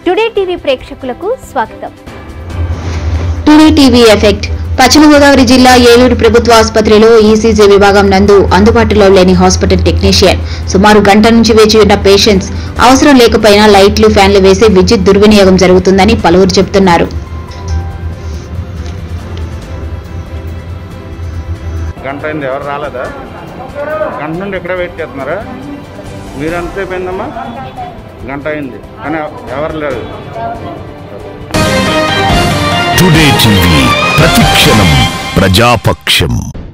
today TV ప్రేక్షకులకు స్వాగతం today TV effect పశ్చిమ గోదావరి జిల్లా ఏలూరు ప్రభుత్వ ఆసుపత్రిలో ఈసీజీ విభాగం నందు అందుబాటులో లేని హాస్పిటల్ టెక్నీషియన్ సుమారు గంట నుంచి వేచి ఉన్న పేషెంట్స్ అవసరం లేకపోయినా లైట్లు ఫ్యాన్లు వేసి విద్యుత్ దుర్వినియోగం జరుగుతుందని పలువురు చెబుతున్నారు గంట అయింది ఎవరు రాలేదా గంట నుండి ఇక్కడే వెయిట్ చేస్తున్నారా మీరు ఎంతసేపు అయిందమ్మా గంట అయింది కానీ ఎవరు లేరు టుడే టీవీ ప్రతిక్షణం ప్రజాపక్షం